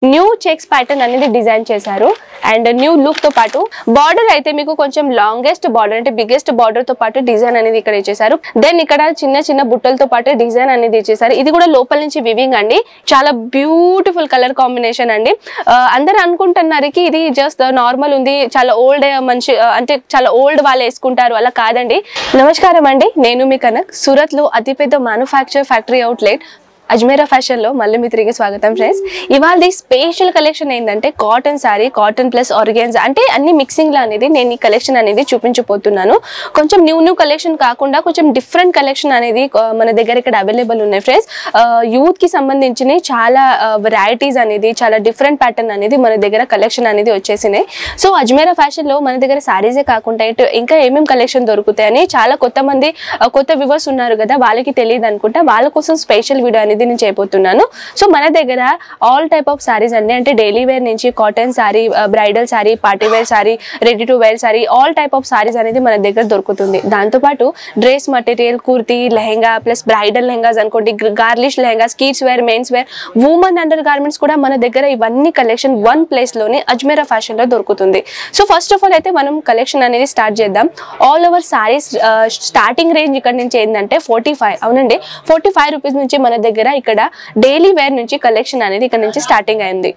new checks pattern అనేది design చేశారు and new look తో పాటు బార్డర్ అయితే మీకు కొంచెం లాంగెస్ట్ బార్డర్ అంటే బిగ్గెస్ట్ బార్డర్ తో పాటు డిజైన్ అనేది ఇక్కడ ఇచ్చేసారు దెన్ ఇక్కడ చిన్న చిన్న బుట్టలతో పాటు డిజైన్ అనేది ఇచ్చేసారు ఇది కూడా లోపల నుంచి వివింగ్ అండి చాలా బ్యూటిఫుల్ కలర్ కాంబినేషన్ అండి ఆ, అందరూ అనుకుంటున్నారు కి ఇది జస్ట్ నార్మల్ ఉంది చాలా ఓల్డ్ మంచి ఆ, అంటే చాలా ఓల్డ్ వాళ్ళు వేసుకుంటారు అలా కాదండి నమస్కారం అండి నేను మీ కనక్ సూరత్ లో అతిపెద్ద manufacture factory outlet Ajmera fashion లో మళ్ళీ మీ తిరిగి స్వాగతం ఫ్రెండ్స్ ఇవాళ స్పెషల్ కలెక్షన్ ఏంటంటే cotton sari cotton plus organza అంటే అన్ని మిక్సింగ్ లో అనేది నేను ఈ కలెక్షన్ అనేది చూపించబోతున్నాను కొంచెం న్యూ న్యూ కలెక్షన్ కాకుండా కొంచెం డిఫరెంట్ కలెక్షన్ అనేది ఆ, మన దగ్గర ఇక్కడ అవైలబుల్ ఉన్నాయి ఫ్రెండ్స్ యూత్ కి సంబంధించిన చాలా వెరైటీస్ అనేది చాలా డిఫరెంట్ ప్యాటర్న్ అనేది మన దగ్గర కలెక్షన్ అనేది వచ్చేసినాయి సో అజ్మేరా ఫ్యాషన్ లో మన దగ్గర సారీసే కాకుండా ఇటు ఇంకా ఏమేమి కలెక్షన్ దొరుకుతాయని చాలా కొత్త మంది ఆ, కొత్త వ్యూవర్స్ ఉన్నారు కదా వాళ్ళకి తెలియదు అనుకుంటా వాళ్ళ కోసం స్పెషల్ వీడియో అనేది నేను చేయబోతున్నాను సో మన దగ్గర ఆల్ టైప్ ఆఫ్ సారీస్ అండి అంటే డైలీ వేర్ నుంచి cotton sari bridal sari party wear sari ready to wear sari all type of saris అనేది మన దగ్గర దొరుకుతుంది దాంతోపాటు dress material kurti lehenga plus bridal lehengas అనుకోండి girlish lehengas kids wear men's wear women under garments కూడా మన దగ్గర ఇవన్నీ కలెక్షన్ వన్ ప్లేస్ లోనే అజ్మేరా ఫ్యాషన్ లో దొరుకుతుంది సో ఫస్ట్ ఆఫ్ ఆల్ అయితే మనం కలెక్షన్ అనేది స్టార్ట్ చేద్దాం all over saris starting range ఇక్కడ నుంచి ఏంటంటే ఫోర్టీ ఫైవ్ అవునండి ఫోర్టీ ఫైవ్ రూపీస్ నుంచి మన దగ్గర ఇక్కడ డైలీ వేర్ నుంచి కలెక్షన్ అనేది ఇక్కడ నుంచి స్టార్టింగ్ అయింది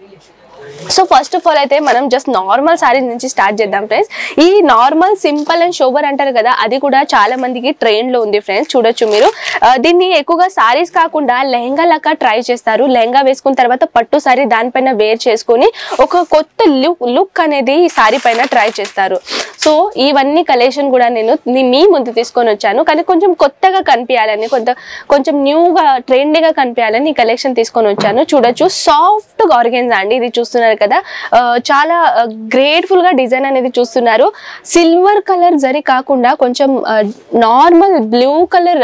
సో ఫస్ట్ ఆఫ్ ఆల్ అయితే మనం జస్ట్ నార్మల్ సారీస్ నుంచి స్టార్ట్ చేద్దాం ఫ్రెండ్స్ ఈ నార్మల్ సింపుల్ అండ్ షోబర్ అంటారు కదా అది కూడా చాలా మందికి ట్రెండ్ లో ఉంది ఫ్రెండ్స్ చూడొచ్చు మీరు ఆ, దీన్ని ఎక్కువగా సారీస్ కాకుండా లెహంగా లాగా ట్రై చేస్తారు లెహంగా వేసుకున్న తర్వాత పట్టు సారీ దానిపైన వేర్ చేసుకొని ఒక కొత్త లుక్ లుక్ అనేది ఈ సారీ పైన ట్రై చేస్తారు సో ఇవన్నీ కలెక్షన్ కూడా నేను ని- మీ ముందు తీసుకొని వచ్చాను కానీ కొంచెం కొత్తగా కనిపించాలని కొంత కొంచెం న్యూగా ట్రెండ్గా కనిపించాలని ఈ కలెక్షన్ తీసుకొని వచ్చాను చూడొచ్చు సాఫ్ట్ ఆర్గెన్స్ అండి ఇది చూస్తున్నారు కదా ఆ, చాలా గ్రేట్ఫుల్ గా డిజైన్ అనేది చూస్తున్నారు సిల్వర్ కలర్ జరి కాకుండా కొంచెం నార్మల్ బ్లూ కలర్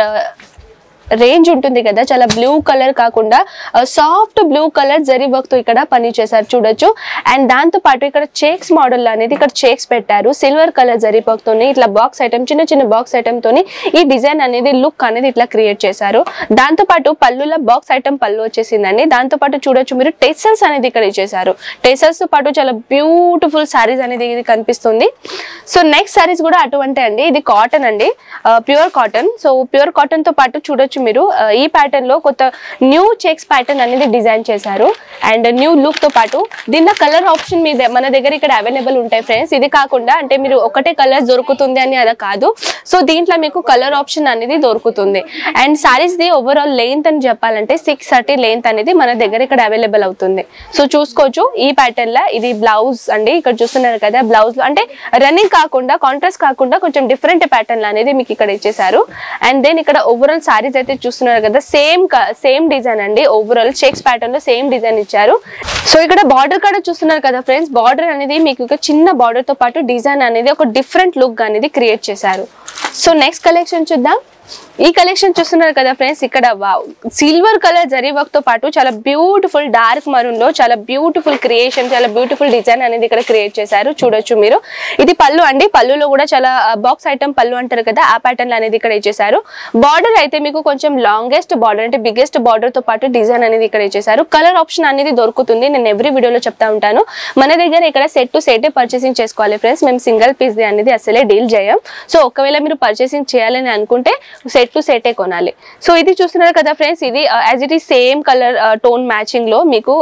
రేంజ్ ఉంటుంది కదా చాలా బ్లూ కలర్ కాకుండా soft blue colour zari work తో ఇక్కడ పని చేశారు చూడొచ్చు అండ్ దాంతో పాటు ఇక్కడ చేక్స్ మోడల్ అనేది ఇక్కడ చేక్స్ పెట్టారు సిల్వర్ కలర్ జరీ వర్క్ తోని ఇట్లా బాక్స్ ఐటమ్ చిన్న చిన్న బాక్స్ ఐటమ్ తోని ఈ డిజైన్ అనేది లుక్ అనేది ఇట్లా క్రియేట్ చేశారు దాంతో పాటు పళ్ళుల బాక్స్ ఐటమ్ పళ్ళు వచ్చేసిందండి దాంతో పాటు చూడొచ్చు మీరు టెసల్స్ అనేది ఇక్కడ ఇచ్చేసారు టెసల్స్ తో పాటు చాలా బ్యూటిఫుల్ సారీస్ అనేది ఇది కనిపిస్తుంది సో నెక్స్ట్ సారీస్ కూడా అటువంటి అండి ఇది కాటన్ అండి pure cotton so pure cotton తో పాటు చూడొచ్చు మీరు ఆ, ఈ ప్యాటర్న్ లో కొత్త న్యూ చెక్స్ ప్యాటర్న్ అనేది డిజైన్ చేశారు అండ్ న్యూ లుక్ తో పాటు దీనిలో కలర్ ఆప్షన్ మీద మన దగ్గర ఇక్కడ అవైలబుల్ ఉంటాయి ఫ్రెండ్స్ ఇది కాకుండా అంటే మీరు ఒకటే కలర్ దొరుకుతుంది అని అలా కాదు సో దీంట్లో మీకు కలర్ ఆప్షన్ అనేది దొరుకుతుంది and saris the overall length అని చెప్పాలంటే సిక్స్ థర్టీ లెంత్ అనేది మన దగ్గర ఇక్కడ అవైలబుల్ అవుతుంది సో చూసుకోవచ్చు ఈ ప్యాటర్న్ లో ఇది బ్లౌజ్ అండి ఇక్కడ చూస్తున్నారు కదా బ్లౌజ్ లో అంటే రన్నింగ్ కాకుండా కాంట్రాస్ట్ కాకుండా కొంచెం డిఫరెంట్ ప్యాటర్న్ అనేది మీకు ఇక్కడ ఇచ్చేసారు అండ్ దెన్ ఇక్కడ ఓవరాల్ సారీస్ అయితే చూస్తున్నారు కదా సేమ్ సేమ్ డిజైన్ అండి ఓవరాల్ చెక్స్ ప్యాటర్న్ లో సేమ్ డిజైన్ ఇచ్చారు సో ఇక్కడ బార్డర్ కూడా చూస్తున్నారు కదా ఫ్రెండ్స్ బార్డర్ అనేది మీకు ఒక చిన్న బార్డర్ తో పాటు డిజైన్ అనేది ఒక డిఫరెంట్ లుక్ అనేది క్రియేట్ చేశారు సో నెక్స్ట్ కలెక్షన్ చూద్దాం ఈ కలెక్షన్ చూస్తున్నారు కదా ఫ్రెండ్స్ ఇక్కడ wow silver colour zari work తో పాటు చాలా బ్యూటిఫుల్ డార్క్ మరూన్ లో చాలా బ్యూటిఫుల్ క్రియేషన్ చాలా బ్యూటిఫుల్ డిజైన్ అనేది ఇక్కడ క్రియేట్ చేశారు చూడొచ్చు మీరు ఇది పళ్ళు అండి పళ్ళులో కూడా చాలా బాక్స్ ఐటమ్ పళ్ళు అంటారు కదా ఆ ప్యాటర్న్ అనేది ఇక్కడ ఇచ్చేసారు బార్డర్ అయితే మీకు కొంచెం లాంగెస్ట్ బార్డర్ అంటే బిగ్గెస్ట్ బార్డర్ తో పాటు డిజైన్ అనేది ఇక్కడ ఇచ్చేసారు కలర్ ఆప్షన్ అనేది దొరుకుతుంది నేను ఎవ్రీ వీడియోలో చెప్తా ఉంటాను మన దగ్గర ఇక్కడ సెట్ టు సెట్ పర్చేసింగ్ చేసుకోవాలి ఫ్రెండ్స్ మేము సింగిల్ పీస్ అనేది అసలే డీల్ చేయం సో ఒకవేళ మీరు పర్చేసింగ్ చేయాలని అనుకుంటే సెట్ టు సెటే కొనాలి సో ఇది చూస్తున్నారు కదా ఫ్రెండ్స్ ఇది యాజ్ ఇట్ ఈ సేమ్ కలర్ టోన్ మ్యాచింగ్ లో మీకు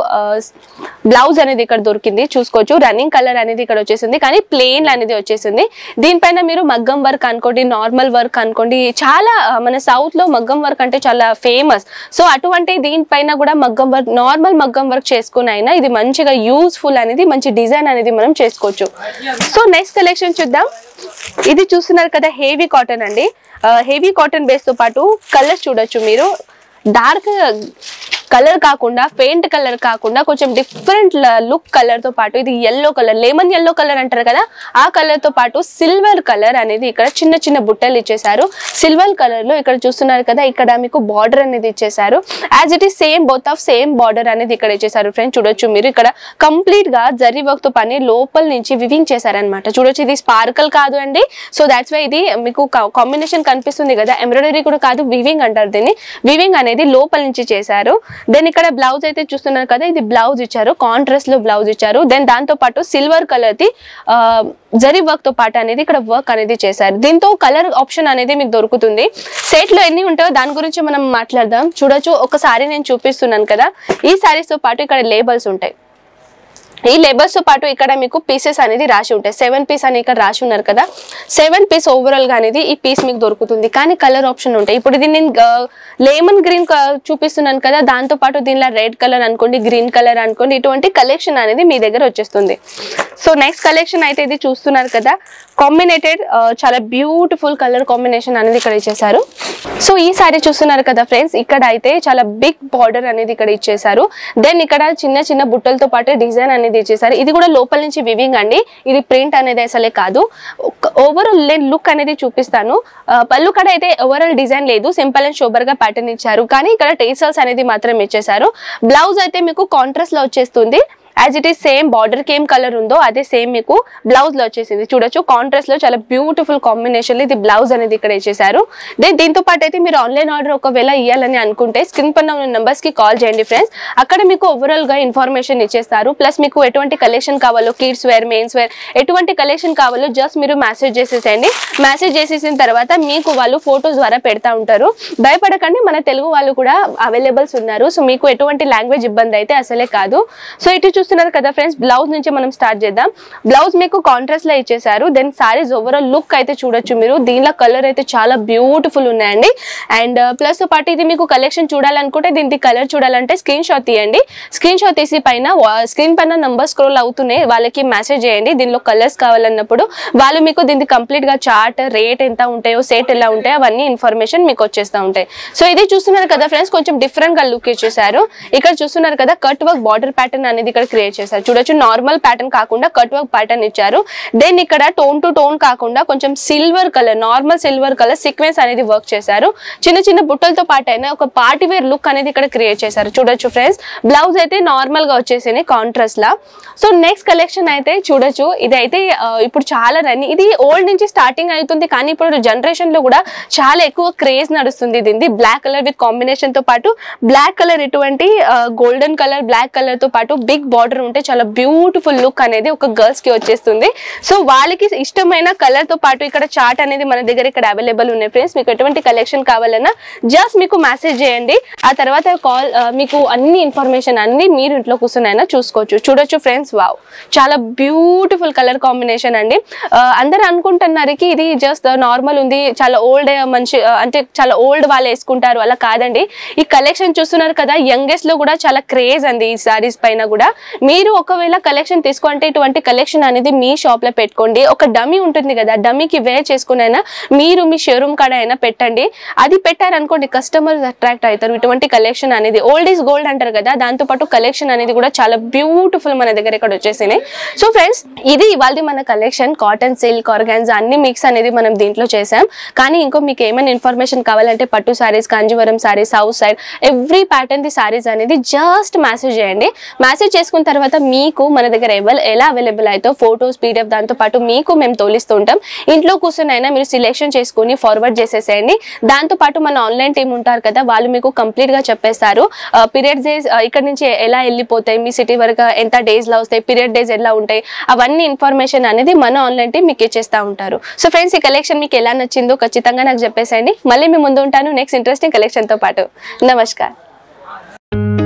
బ్లౌజ్ అనేది ఇక్కడ దొరికింది చూసుకోవచ్చు రన్నింగ్ కలర్ అనేది ఇక్కడ వచ్చేసింది కానీ ప్లెయిన్ అనేది వచ్చేసింది దీనిపైన మీరు మగ్గం వర్క్ అనుకోండి నార్మల్ వర్క్ అనుకోండి చాలా ఆ, మన సౌత్ లో మగ్గం వర్క్ అంటే చాలా ఫేమస్ సో అటువంటి దీనిపైన కూడా మగ్గం వర్క్ నార్మల్ మగ్గం వర్క్ చేసుకుని అయినా ఇది మంచిగా యూస్ఫుల్ అనేది మంచి డిజైన్ అనేది మనం చేసుకోవచ్చు సో నెక్స్ట్ కలెక్షన్ చూద్దాం ఇది చూస్తున్నారు కదా హెవీ కాటన్ అండి హెవీ కాటన్ బేస్ తో పాటు కలర్స్ చూడొచ్చు మీరు డార్క్ కలర్ కాకుండా పెయింట్ కలర్ కాకుండా కొంచెం డిఫరెంట్ లుక్ కలర్ తో పాటు ఇది yellow colour lemon yellow colour అంటారు కదా ఆ కలర్ తో పాటు సిల్వర్ కలర్ అనేది ఇక్కడ చిన్న చిన్న బుట్టలు ఇచ్చేసారు సిల్వర్ కలర్ లో ఇక్కడ చూస్తున్నారు కదా ఇక్కడ మీకు బార్డర్ అనేది ఇచ్చేసారు as it is same both of same border అనేది ఇక్కడ ఇచ్చేసారు ఫ్రెండ్స్ చూడొచ్చు మీరు ఇక్కడ కంప్లీట్ గా జరీ వర్క్ తో పని లోపల నుంచి వివింగ్ చేశారనమాట చూడొచ్చు ఇది స్పార్కల్ కాదు అండి సో దాట్స్ వై ఇది మీకు కాంబినేషన్ కనిపిస్తుంది కదా ఎంబ్రాయిడరీ కూడా కాదు వివింగ్ అంటారు దీన్ని వివింగ్ అనేది లోపల నుంచి చేశారు దెన్ ఇక్కడ బ్లౌజ్ అయితే చూస్తున్నారు కదా ఇది బ్లౌజ్ ఇచ్చారు కాంట్రాస్ట్ లో బ్లౌజ్ ఇచ్చారు దెన్ దాంతో పాటు సిల్వర్ కలర్ ది ఆ, జరీ వర్క్ తో పాటు అనేది ఇక్కడ వర్క్ అనేది చేశారు దీంతో కలర్ ఆప్షన్ అనేది మీకు దొరుకుతుంది సెట్ లో ఎన్ని ఉంటాయో దాని గురించి మనం మాట్లాడదాం చూడొచ్చు ఒకసారి నేను చూపిస్తున్నాను కదా ఈ సారీస్ తో పాటు ఇక్కడ లేబల్స్ ఉంటాయి ఈ లేబర్స్ తో పాటు ఇక్కడ మీకు పీసెస్ అనేది రాసి ఉంటాయి సెవెన్ పీస్ అని ఇక్కడ రాసి ఉన్నారు కదా సెవెన్ పీస్ ఓవరాల్ గా అనేది ఈ పీస్ మీకు దొరుకుతుంది కానీ కలర్ ఆప్షన్ ఉంటాయి ఇప్పుడు ఇది నేను లెమన్ గ్రీన్ చూపిస్తున్నాను కదా దాంతో పాటు దీనిలో రెడ్ కలర్ అనుకోండి గ్రీన్ కలర్ అనుకోండి ఇటువంటి కలెక్షన్ అనేది మీ దగ్గర వచ్చేస్తుంది సో నెక్స్ట్ కలెక్షన్ అయితే ఇది చూస్తున్నారు కదా కాంబినేటెడ్ చాలా బ్యూటిఫుల్ కలర్ కాంబినేషన్ అనేది ఇక్కడ ఇచ్చేసారు సో ఈ సారీ చూస్తున్నారు కదా ఫ్రెండ్స్ ఇక్కడ అయితే చాలా బిగ్ బార్డర్ అనేది ఇక్కడ ఇచ్చేసారు దెన్ ఇక్కడ చిన్న చిన్న బుట్టలతో పాటు డిజైన్ అనేది ఇచ్చేసారు ఇది కూడా లోపల నుంచి వివింగ్ అండి ఇది ప్రింట్ అనేది అసలే కాదు ఓవరాల్ లుక్ అనేది చూపిస్తాను ఆ, పళ్ళు కడ అయితే ఓవరాల్ డిజైన్ లేదు సింపుల్ అండ్ షోబర్ గా ప్యాటర్న్ ఇచ్చారు కానీ ఇక్కడ టేసల్స్ అనేది మాత్రం ఇచ్చేసారు బ్లౌజ్ అయితే మీకు కాంట్రాస్ట్ లో వచ్చేస్తుంది as it is same border కి ఏం కలర్ ఉందో అదే సేమ్ మీకు బ్లౌజ్ లో వచ్చేసింది చూడొచ్చు కాంట్రాస్ట్ లో చాలా బ్యూటిఫుల్ కాంబినేషన్ ఇది బ్లౌజ్ అనేది ఇక్కడ ఇచ్చేసారు దెన్ దీంతో పాటు అయితే మీరు ఆన్లైన్ ఆర్డర్ ఒకవేళ ఇవ్వాలని అనుకుంటే స్క్రీన్ పైన ఉన్న numbers కి కాల్ చేయండి ఫ్రెండ్స్ అక్కడ మీకు ఓవరాల్ గా ఇన్ఫర్మేషన్ ఇచ్చేస్తారు ప్లస్ మీకు ఎటువంటి కలెక్షన్ కావాలో కిడ్స్ వేర్ మెయిన్స్ వేర్ ఎటువంటి కలెక్షన్ కావాలో జస్ట్ మీరు మెసేజ్ చేసేసేయండి మెసేజ్ చేసేసిన తర్వాత మీకు వాళ్ళు ఫోటోస్ ద్వారా పెడతా ఉంటారు భయపడకండి మన తెలుగు వాళ్ళు కూడా అవైలబుల్స్ ఉన్నారు సో మీకు ఎటువంటి లాంగ్వేజ్ ఇబ్బంది అయితే అసలే కాదు సో ఇటు చూస్తున్నారు కదా ఫ్రెండ్స్ బ్లౌజ్ నుంచి మనం స్టార్ట్ చేద్దాం బ్లౌజ్ మీకు కాంట్రాస్ట్ లో ఇచ్చేసారు దెన్ సారీస్ ఓవరాల్ లుక్ అయితే చూడొచ్చు మీరు దీనిలో కలర్ అయితే చాలా బ్యూటిఫుల్ ఉన్నాయండి అండ్ ప్లస్ తో పాటు ఇది మీకు కలెక్షన్ చూడాలనుకుంటే దీనికి కలర్ చూడాలంటే స్క్రీన్ షాట్ తీయండి స్క్రీన్ షాట్ తీసి పైన స్క్రీన్ పైన నంబర్ స్క్రోల్ అవుతున్నాయి వాళ్ళకి మెసేజ్ చేయండి దీనిలో కలర్స్ కావాలన్నప్పుడు వాళ్ళు మీకు దీనికి కంప్లీట్ గా చార్ట్ రేట్ ఎంత ఉంటాయో సెట్ ఎలా ఉంటాయో అవన్నీ ఇన్ఫర్మేషన్ మీకు వచ్చేస్తూ ఉంటాయి సో ఇది చూస్తున్నారు కదా ఫ్రెండ్స్ కొంచెం డిఫరెంట్ గా లుక్ ఇచ్చేసారు ఇక్కడ చూస్తున్నారు కదా కట్ వర్క్ బార్డర్ ప్యాటర్న్ అనేది ఇక్కడ క్రియేట్ చేశారు చూడొచ్చు నార్మల్ ప్యాటర్న్ కాకుండా కట్ వర్క్ ప్యాటర్న్ ఇచ్చారు దెన్ ఇక్కడ టోన్ టు టోన్ కాకుండా కొంచెం silver colour normal silver colour sequence అనేది వర్క్ చేశారు చిన్న చిన్న బుట్టలతో పాటు అయినా ఒక పార్టీ వేర్ లుక్ అనేది ఇక్కడ క్రియేట్ చేశారు చూడొచ్చు ఫ్రెండ్స్ బ్లౌజ్ అయితే నార్మల్ గా వచ్చేసింది కాంట్రాస్ట్ లా సో నెక్స్ట్ కలెక్షన్ అయితే చూడొచ్చు ఇది అయితే ఆ, ఇప్పుడు చాలా రన్ ఇది ఓల్డ్ నుంచి స్టార్టింగ్ అవుతుంది కానీ ఇప్పుడు జనరేషన్ లో కూడా చాలా ఎక్కువ క్రేజ్ నడుస్తుంది దీన్ని బ్లాక్ కలర్ విత్ కాంబినేషన్ తో పాటు బ్లాక్ కలర్ ఇటువంటి గోల్డెన్ కలర్ బ్లాక్ కలర్ తో పాటు బిగ్ బార్డర్ ఉంటే చాలా బ్యూటిఫుల్ లుక్ అనేది ఒక గర్ల్స్ కి వచ్చేస్తుంది సో వాళ్ళకి ఇష్టమైన కలర్ తో పాటు ఇక్కడ చార్ట్ అనేది మన దగ్గర ఇక్కడ అవైలబుల్ ఉన్నాయి ఫ్రెండ్స్ మీకు ఎటువంటి కలెక్షన్ కావాలన్నా జస్ట్ మీకు మెసేజ్ చేయండి ఆ తర్వాత కాల్ మీకు అన్ని ఇన్ఫర్మేషన్ అన్ని మీరు ఇంట్లో కూర్చున్నైనా చూసుకోవచ్చు చూడొచ్చు ఫ్రెండ్స్ వావ్ చాలా బ్యూటిఫుల్ కలర్ కాంబినేషన్ అండి ఆ, అందరూ అనుకుంటున్నారు కి ఇది జస్ట్ నార్మల్ ఉంది చాలా ఓల్డ్ మంచి ఆ, అంటే చాలా ఓల్డ్ వాళ్ళు వేసుకుంటారు అలా కాదండి ఈ కలెక్షన్ చూస్తున్నారు కదా యంగెస్ట్ లో కూడా చాలా క్రేజ్ అండి ఈ సారీస్ పైన కూడా మీరు ఒకవేళ కలెక్షన్ తీసుకుంటే ఇటువంటి కలెక్షన్ అనేది మీ షాప్ లో పెట్టుకోండి ఒక డమ్మీ ఉంటుంది కదా డమ్మీకి వేర్ చేసుకుని అయినా మీరు మీ షోరూమ్ కాడ అయినా పెట్టండి అది పెట్టారనుకోండి కస్టమర్స్ అట్రాక్ట్ అవుతారు ఇటువంటి కలెక్షన్ అనేది ఓల్డ్ ఈజ్ గోల్డ్ అంటారు కదా దాంతో పాటు కలెక్షన్ అనేది కూడా చాలా బ్యూటిఫుల్ మన దగ్గర ఇక్కడ వచ్చేసినాయి సో ఫ్రెండ్స్ ఇది ఇవాళ మన కలెక్షన్ కాటన్ సిల్క్ ఆర్గాన్స్ అన్ని మిక్స్ అనేది మనం దీంట్లో చేసాం కానీ ఇంకో మీకు ఏమైనా ఇన్ఫర్మేషన్ కావాలంటే పట్టు saris Kanjeevaram saris house side every pattern the saris అనేది జస్ట్ మెసేజ్ చేయండి మెసేజ్ చేసుకున్న తర్వాత మీకు మన దగ్గర ఎవల్- ఎలా అవైలబుల్ అవుతో ఫోటోస్ పీడిఎఫ్ దాంతో పాటు మీకు మేము తోలిస్తూ ఉంటాం ఇంట్లో కూర్చొని అయినా మీరు సిలెక్షన్ చేసుకుని ఫార్వర్డ్ చేసేసేయండి దాంతో పాటు మన ఆన్లైన్ టీం ఉంటారు కదా వాళ్ళు మీకు కంప్లీట్ గా చెప్పేస్తారు పీరియడ్ డేస్ ఇక్కడ నుంచి ఎలా వెళ్ళిపోతాయి మీ సిటీ వరకు ఎంత డేస్ లో వస్తాయి పీరియడ్ డేస్ ఎలా ఉంటాయి అవన్నీ ఇన్ఫర్మేషన్ అనేది మన ఆన్లైన్ టీం మీకు ఇచ్చేస్తా ఉంటారు సో ఫ్రెండ్స్ ఈ కలెక్షన్ మీకు ఎలా నచ్చిందో ఖచ్చితంగా నాకు చెప్పేసేయండి మళ్ళీ మీ ముందు ఉంటాను నెక్స్ట్ ఇంట్రెస్టింగ్ కలెక్షన్ తో పాటు నమస్కారం